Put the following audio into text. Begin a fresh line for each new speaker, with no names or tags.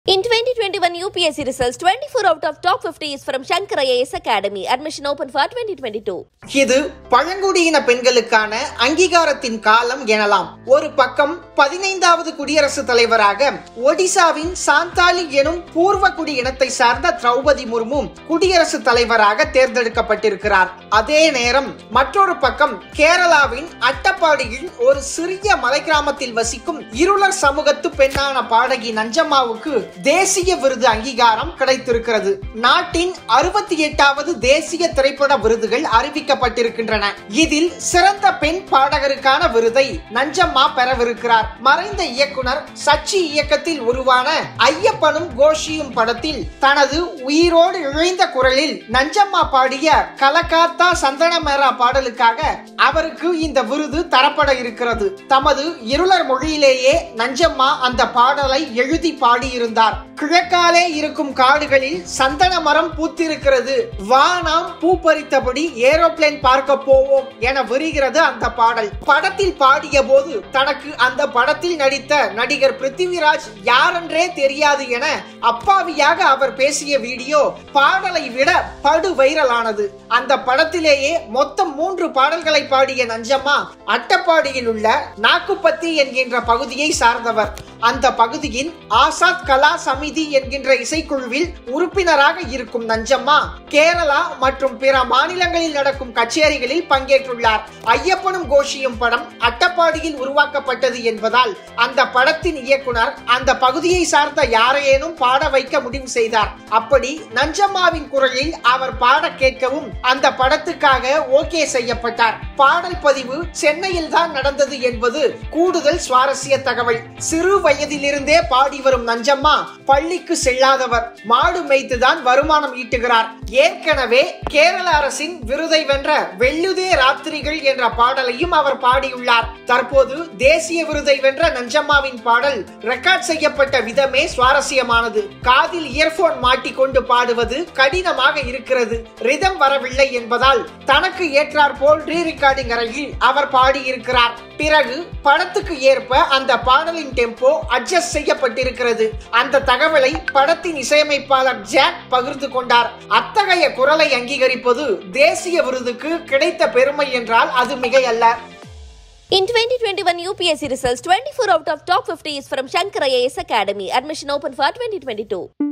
In 2021 UPSC results, 24 out of top 50 is from Shankar IAS Academy. Admission open for 2022.
இது பழங்குடியின பெண்களுக்கான அங்கீகாரத்தின் காலம் எனலாம் ஒரு பக்கம் பதினைந்தாவது குடியரசுத் தலைவராக ஒடிசாவின் சாந்தாலி எனும் பூர்வ குடி இனத்தை சார்ந்த திரௌபதி முர்மு குடியரசுத் தலைவராக தேர்ந்தெடுக்கப்பட்டிருக்கிறார் அதே நேரம் மற்றொரு பக்கம் கேரளாவின் அட்டப்பாடியில் ஒரு சிறிய மலை கிராமத்தில் வசிக்கும் இருளர் சமூகத்து பெண்ணான பாடகி நஞ்சம்மாவுக்கு தேசிய விருது அங்கீகாரம் கிடைத்திருக்கிறது நாட்டின் அறுபத்தி எட்டாவது தேசிய திரைப்பட விருதுகள் அறிவிக்கப்பட்டிருக்கின்றன இதில் சிறந்த பெண் பாடகருக்கான விருதை நஞ்சம்மா பெறவிருக்கிறார் மறைந்த இயக்குனர் சச்சி இயக்கத்தில் உருவான ஐயப்பனும் கோஷியும் படத்தில் தனது உயிரோடு இழைந்த குரலில் நஞ்சம்மா பாடிய கலகாத்தா சந்தனமேரா பாடலுக்காக அவருக்கு இந்த விருது தரப்பட இருக்கிறது தமது இருளர் மொழியிலேயே நஞ்சம்மா அந்த பாடலை எழுதி பாடியிருந்தார் கிழக்காலே இருக்கும் காடுகளில் சந்தன மரம் பூத்திருக்கிறது வா நாம் பூ பறித்தபடி ஏரோப்ளேன் பார்க்க போவோம் என விரிகிறது அந்த பாடல் படத்தில் பாடிய போது தனக்கு அந்த படத்தில் நடித்த நடிகர் பிருத்திவிராஜ் யாரென்றே தெரியாது என அப்பாவியாக அவர் பேசிய வீடியோ பாடலை விட படு வைரலானது அந்த படத்திலேயே மொத்தம் மூன்று பாடல்களை பாடிய நஞ்சம்மா அட்டப்பாடியில் உள்ள நாக்குப்பத்தி என்கின்ற பகுதியை சார்ந்தவர் அந்த பகுதியின் ஆசாத் கலா சமிதி என்கின்ற இசைக்குழுவில் உறுப்பினராக இருக்கும் நஞ்சம்மா கேரளா மற்றும் பிற மாநிலங்களில் நடக்கும் கச்சேரிகளில் பங்கேற்றுள்ளார் ஐயப்பனும் கோஷியும் படம் அட்டப்பாடியில் உருவாக்கப்பட்டது என்பதால் அந்த படத்தின் இயக்குனர் அந்த பகுதியை சார்ந்த யாரையேனும் பாட வைக்க முடிவு செய்தார் அப்படி நஞ்சம்மாவின் குரலில் அவர் பாட கேட்கவும் அந்த படத்துக்காக ஓகே செய்யப்பட்டார் பாடல் பதிவு சென்னையில் தான் நடந்தது என்பது கூடுதல் சுவாரஸ்ய தகவல் சிறு வயதிலிருந்தே பாடி வரும் நஞ்சம்மா பள்ளிக்கு செல்லாதவர் மாடு மேய்த்துதான் வருமானம் ஈட்டுகிறார் ஏற்கனவே கேரள அரசின் விருதை வென்ற வெள்ளுதே ராத்திரிகள் என்ற பாடலையும் அவர் பாடியுள்ளார் தற்போது தேசிய விருதை வென்ற நஞ்சம்மாவின் பாடல் ரெக்கார்ட் செய்யப்பட்ட விதமே சுவாரஸ்யமானது காதில் இயர்போன் மாட்டிக்கொண்டு பாடுவது கடினமாக இருக்கிறது ரிதம் வரவில்லை என்பதால் தனக்கு ஏற்றார் போல் ரீ ரெக்கார்டிங் அறையில் அவர் பாடியிருக்கிறார் பிறகு படத்துக்கு ஏற்ப அந்த பாடலின் டெம்போ அட்ஜஸ்ட் செய்யப்பட்டிருக்கிறது அந்த தகவலை படத்தின் இசையமைப்பாளர் ஜாக் பகிர்ந்து கொண்டார் அத்தகைய குரலை அங்கீகரிப்பது தேசிய விருதுக்கு கிடைத்த பெருமை என்றால் அது மிகையல்ல
In 2021 UPSC results, 24 out of top 50 is from Shankar IAS Academy. Admission open for 2022.